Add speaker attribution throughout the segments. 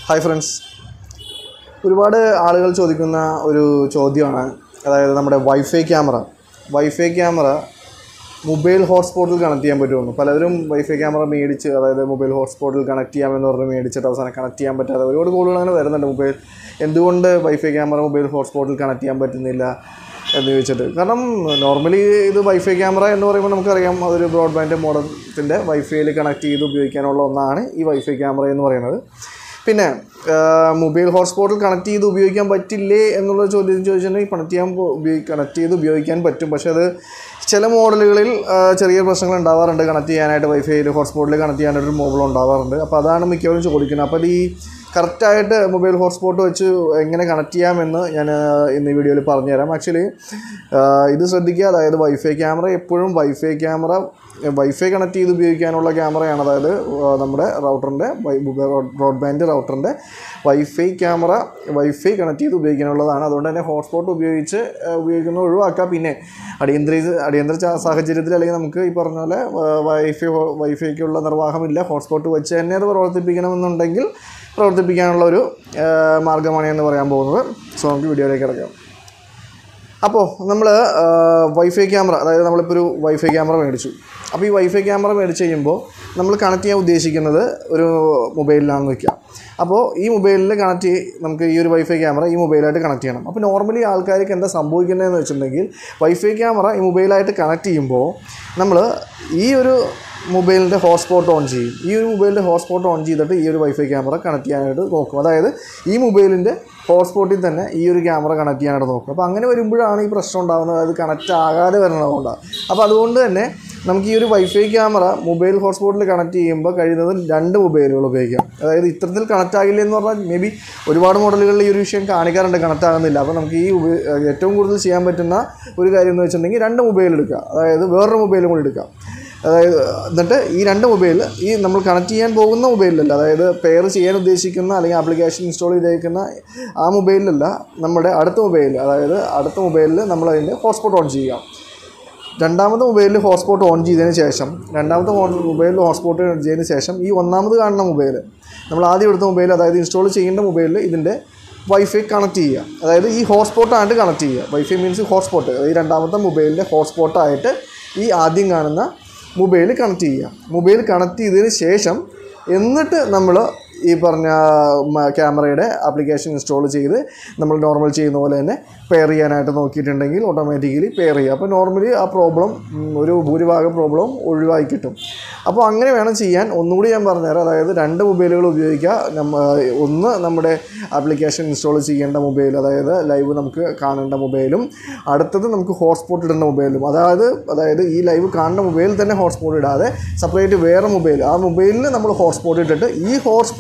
Speaker 1: hi friends ഒരുപാട് ആളുകൾ ചോദിക്കുന്ന ഒരു ചോദ്യമാണ് അതായത് നമ്മുടെ wifi camera wifi camera mobile ഹോട്ട്സ്പോട്ടിൽ കണക്ട് ചെയ്യാൻ പറ്റുമെന്ന് പലരും വൈഫൈ ക്യാമറ മേടിച്ച് അതായത് മൊബൈൽ ഹോട്ട്സ്പോട്ടിൽ കണക്ട് ചെയ്യാമെന്ന് പറഞ്ഞ് മേടിച്ചിട്ട് അവസാനം കണക്ട് ചെയ്യാൻ പറ്റാതെ ഒരുപാട് കോളുകൾ അങ്ങനെ വരുന്നുണ്ട് മൊബൈൽ എന്തുകൊണ്ട് വൈഫൈ ക്യാമറ മൊബൈൽ ഹോട്ട്സ്പോട്ടിൽ കണക്ട് ചെയ്യാൻ പറ്റുന്നില്ല എന്ന് ചോദിച്ചിട്ട് കാരണം നോർമലി ഇത് വൈഫൈ ക്യാമറ എന്ന് പറയുമ്പോൾ നമുക്കറിയാം അതൊരു ബ്രോഡ്ബാൻഡ് മോഡത്തിൻ്റെ വൈഫൈയിൽ കണക്ട് ചെയ്ത് ഉപയോഗിക്കാനുള്ള ഒന്നാണ് ഈ വൈഫൈ ക്യാമറ എന്ന് പറയുന്നത് പിന്നെ മൊബൈൽ ഹോട്ട്സ്പോട്ടിൽ കണക്ട് ചെയ്ത് ഉപയോഗിക്കാൻ പറ്റില്ലേ എന്നുള്ള ചോദ്യം ചോദിച്ചിട്ടുണ്ടെങ്കിൽ കണക്ട് ചെയ്യാൻ ഉപയോഗി കണക്ട് ചെയ്ത് ഉപയോഗിക്കാൻ പറ്റും പക്ഷേ അത് ചില മോഡലുകളിൽ ആ, ചെറിയ പ്രശ്നങ്ങൾ ഉണ്ടാവാറുണ്ട് കണക്ട് ചെയ്യാനായിട്ട് വൈഫൈയിൽ ഹോട്ട്സ്പോട്ടിൽ കണക്ട് ചെയ്യാനായിട്ട് ഒരു മോബിൾ ഉണ്ടാവാറുണ്ട് അപ്പോൾ അതാണ് മിക്കവരും ചോദിക്കുന്നത് അപ്പോൾ അത് ഈ കറക്റ്റായിട്ട് മൊബൈൽ ഹോട്ട്സ്പോട്ട് വെച്ച് എങ്ങനെ കണക്ട് ചെയ്യാമെന്ന് ഞാൻ ആ, ഇന്ന് ഈ വീഡിയോയിൽ പറഞ്ഞുതരാം ആക്ച്വലി ഇത് ശ്രദ്ധിക്കുക അതായത് വൈഫൈ ക്യാമറ എപ്പോഴും വൈഫൈ ക്യാമറ വൈഫൈ കണക്ട് ചെയ്ത് ഉപയോഗിക്കാനുള്ള ക്യാമറയാണ് അതായത് ആ, നമ്മുടെ റൗട്ടറിൻ്റെ ബ്രോഡ്ബാൻഡ് റൗട്ടറിൻ്റെ വൈഫൈ ക്യാമറ വൈഫൈ കണക്ട് ചെയ്ത് ഉപയോഗിക്കാനുള്ളതാണ് അതുകൊണ്ട് തന്നെ ഹോട്ട്സ്പോട്ട് ഉപയോഗിച്ച് ആ, ഉപയോഗിക്കുന്നത് ഒഴിവാക്കുക പിന്നെ അടിയന്തര അടിയന്തര ചാ- സാഹചര്യത്തിൽ അല്ലെങ്കിൽ നമുക്ക് ഈ പറഞ്ഞ പോലെ ആ, വൈഫൈ വൈഫൈക്കുള്ള നിർവാഹമില്ല ഹോട്ട്സ്പോട്ട് വെച്ച് തന്നെ അത് പ്രവർത്തിപ്പിക്കണമെന്നുണ്ടെങ്കിൽ പ്രവർത്തിപ്പിക്കാനുള്ള ഒരു ആ, മാർഗ്ഗമാണ് എന്ന് പറയാൻ പോകുന്നത് സോ നമുക്ക് വീഡിയോയിലേക്ക് കിടക്കാം അപ്പോൾ നമ്മൾ വൈഫൈ ക്യാമറ അതായത് നമ്മളിപ്പോൾ ഒരു വൈഫൈ ക്യാമറ മേടിച്ചു അപ്പോൾ ഈ വൈഫൈ ക്യാമറ മേടിച്ച് കഴിയുമ്പോൾ നമ്മൾ കണക്ട് ചെയ്യാൻ ഉദ്ദേശിക്കുന്നത് ഒരു മൊബൈലിലാണെന്ന് വെക്കുക അപ്പോൾ ഈ മൊബൈലിൽ കണക്ട് ചെയ്ത് നമുക്ക് ഈ ഒരു വൈഫൈ ക്യാമറ ഈ മൊബൈലായിട്ട് കണക്ട് ചെയ്യണം അപ്പോൾ നോർമലി ആൾക്കാർക്ക് എന്താ സംഭവിക്കുന്നതെന്ന് വെച്ചിട്ടുണ്ടെങ്കിൽ വൈഫൈ ക്യാമറ ഈ മൊബൈലായിട്ട് കണക്ട് ചെയ്യുമ്പോൾ നമ്മൾ ഈ ഒരു മൊബൈലിൻ്റെ ഹോട്ട്സ്പോട്ട് ഓൺ ചെയ്യും ഈ ഒരു മൊബൈലിൻ്റെ ഹോട്ട്സ്പോട്ട് ഓൺ ചെയ്തിട്ട് ഈ ഒരു വൈഫൈ ക്യാമറ കണക്ട് ചെയ്യാനായിട്ട് നോക്കും അതായത് ഈ മൊബൈലിൻ്റെ ഹോട്ട്സ്പോട്ടിൽ തന്നെ ഈ ഒരു ക്യാമറ കണക്ട് ചെയ്യാനായിട്ട് നോക്കും അപ്പോൾ അങ്ങനെ വരുമ്പോഴാണ് ഈ പ്രശ്നം ഉണ്ടാകുന്നത് അതായത് കണക്റ്റ് ആകാതെ വരുന്നതുകൊണ്ടാണ് അപ്പോൾ അതുകൊണ്ട് തന്നെ നമുക്ക് ഈ ഒരു വൈഫൈ ക്യാമറ മൊബൈൽ ഹോട്ട്സ്പോട്ടിൽ കണക്ട് ചെയ്യുമ്പോൾ കഴിയുന്നത് രണ്ട് മൊബൈലുകൾ ഉപയോഗിക്കാം അതായത് ഇത്തരത്തിൽ കണക്റ്റ് ആകില്ല എന്ന് പറഞ്ഞാൽ മേ ബി ഒരുപാട് മോഡലുകളിൽ ഈ ഒരു വിഷയം കാണിക്കാറുണ്ട് കണക്റ്റ് ആകുന്നില്ല അപ്പോൾ നമുക്ക് ഈ ഉപ- ഏറ്റവും കൂടുതൽ ചെയ്യാൻ പറ്റുന്ന ഒരു കാര്യം എന്ന് വെച്ചിട്ടുണ്ടെങ്കിൽ രണ്ട് മൊബൈൽ എടുക്കുക അതായത് വേറൊരു മൊബൈലും കൂടി എടുക്കുക അതായത് എന്നിട്ട് ഈ രണ്ട് മൊബൈൽ ഈ നമ്മൾ കണക്ട് ചെയ്യാൻ പോകുന്ന മൊബൈലിലല്ല അതായത് പെയർ ചെയ്യാൻ ഉദ്ദേശിക്കുന്ന അല്ലെങ്കിൽ ആപ്ലിക്കേഷൻ ഇൻസ്റ്റാൾ ചെയ്തേക്കുന്ന ആ മൊബൈലിലല്ല നമ്മുടെ അടുത്ത മൊബൈലിൽ അതായത് അടുത്ത മൊബൈലിൽ നമ്മൾ അതിൻ്റെ ഹോട്ട്സ്പോട്ട് ഓൺ ചെയ്യുക രണ്ടാമത്തെ മൊബൈലിൽ ഹോട്ട്സ്പോട്ട് ഓൺ ചെയ്തതിന് ശേഷം രണ്ടാമത്തെ മൊബൈലിൽ ഹോട്ട്സ്പോട്ട് ഓൺ ചെയ്തതിന് ശേഷം ഈ ഒന്നാമത് കാണുന്ന മൊബൈൽ നമ്മൾ ആദ്യം എടുത്ത മൊബൈൽ അതായത് ഇൻസ്റ്റാൾ ചെയ്യേണ്ട മൊബൈലിൽ ഇതിൻ്റെ വൈഫൈ കണക്ട് ചെയ്യുക അതായത് ഈ ഹോട്ട്സ്പോട്ടായിട്ട് കണക്ട് ചെയ്യുക വൈഫൈ മീൻസ് ഹോട്ട്സ്പോട്ട് ഈ രണ്ടാമത്തെ മൊബൈലിൻ്റെ ഹോട്ട്സ്പോട്ടായിട്ട് ഈ ആദ്യം കാണുന്ന മൊബൈൽ കണക്ട് ചെയ്യുക മൊബൈൽ കണക്ട് ചെയ്തതിന് ശേഷം എന്നിട്ട് നമ്മൾ ഈ പറഞ്ഞ മ- ക്യാമറയുടെ ആപ്ലിക്കേഷൻ ഇൻസ്റ്റാൾ ചെയ്ത് നമ്മൾ നോർമൽ ചെയ്യുന്ന പോലെ തന്നെ പെയർ ചെയ്യാനായിട്ട് നോക്കിയിട്ടുണ്ടെങ്കിൽ ഓട്ടോമാറ്റിക്കലി പെയർ ചെയ്യുക അപ്പോൾ നോർമലി ആ പ്രോബ്ലം ഒരു ഭൂരിഭാഗം പ്രോബ്ലം ഒഴിവാക്കി കിട്ടും അപ്പോൾ അങ്ങനെ വേണം ചെയ്യാൻ ഒന്നുകൂടി ഞാൻ പറഞ്ഞുതരാം അതായത് രണ്ട് മൊബൈലുകൾ ഉപയോഗിക്കുക നമ്മ ഒന്ന് നമ്മുടെ ആപ്ലിക്കേഷൻ ഇൻസ്റ്റാൾ ചെയ്യേണ്ട മൊബൈൽ അതായത് ലൈവ് നമുക്ക് കാണേണ്ട മൊബൈലും അടുത്തത് നമുക്ക് ഹോട്ട്സ്പോട്ട് ഇടേണ്ട മൊബൈലും അതായത് അതായത് ഈ ലൈവ് കാണുന്ന മൊബൈലിൽ തന്നെ ഹോട്ട്സ്പോട്ട് ഇടാതെ സെപ്പറേറ്റ് വേറെ മൊബൈൽ ആ മൊബൈലിൽ നമ്മൾ ഹോട്ട്സ്പോട്ട് ഇട്ടിട്ട് ഈ ഹോട്ട്സ്പോട്ട്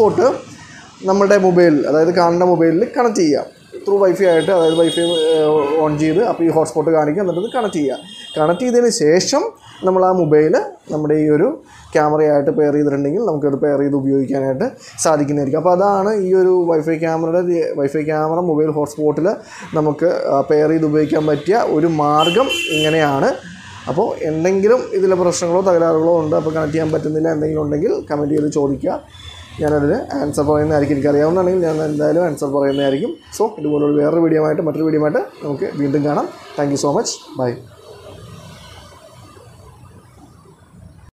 Speaker 1: നമ്മുടെ മൊബൈലിൽ അതായത് കാണുന്ന മൊബൈലിൽ കണക്ട് ചെയ്യുക ത്രൂ വൈഫൈ ആയിട്ട് അതായത് വൈഫൈ ഓൺ ചെയ്ത് അപ്പോൾ ഈ ഹോട്ട്സ്പോട്ട് കാണിക്കുക എന്നിട്ട് കണക്ട് ചെയ്യുക കണക്ട് ചെയ്തതിന് ശേഷം നമ്മൾ ആ മൊബൈൽ നമ്മുടെ ഈ ഒരു ക്യാമറയായിട്ട് പെയർ ചെയ്തിട്ടുണ്ടെങ്കിൽ നമുക്കത് പെയർ ചെയ്ത് ഉപയോഗിക്കാനായിട്ട് സാധിക്കുന്നതായിരിക്കും അപ്പോൾ അതാണ് ഈ ഒരു വൈഫൈ ക്യാമറയുടെ വൈഫൈ ക്യാമറ മൊബൈൽ ഹോട്ട്സ്പോട്ടിൽ നമുക്ക് പെയർ ചെയ്ത് ഉപയോഗിക്കാൻ പറ്റിയ ഒരു മാർഗം ഇങ്ങനെയാണ് അപ്പോൾ എന്തെങ്കിലും ഇതിലെ പ്രശ്നങ്ങളോ തകരാറുകളോ ഉണ്ട് അപ്പോൾ കണക്ട് ചെയ്യാൻ പറ്റുന്നില്ല എന്തെങ്കിലും ഉണ്ടെങ്കിൽ കമൻറ്റ് ചെയ്ത് ചോദിക്കുക ഞാനതിന് ആൻസർ പറയുന്നതായിരിക്കും എനിക്കറിയാവുന്നതാണെങ്കിൽ ഞാൻ എന്തായാലും ആൻസർ പറയുന്നതായിരിക്കും സോ ഇതുപോലുള്ള വേറൊരു വീഡിയോ ആയിട്ട് മറ്റൊരു വീഡിയോ ആയിട്ട് നമുക്ക് വീണ്ടും കാണാം thank you so much by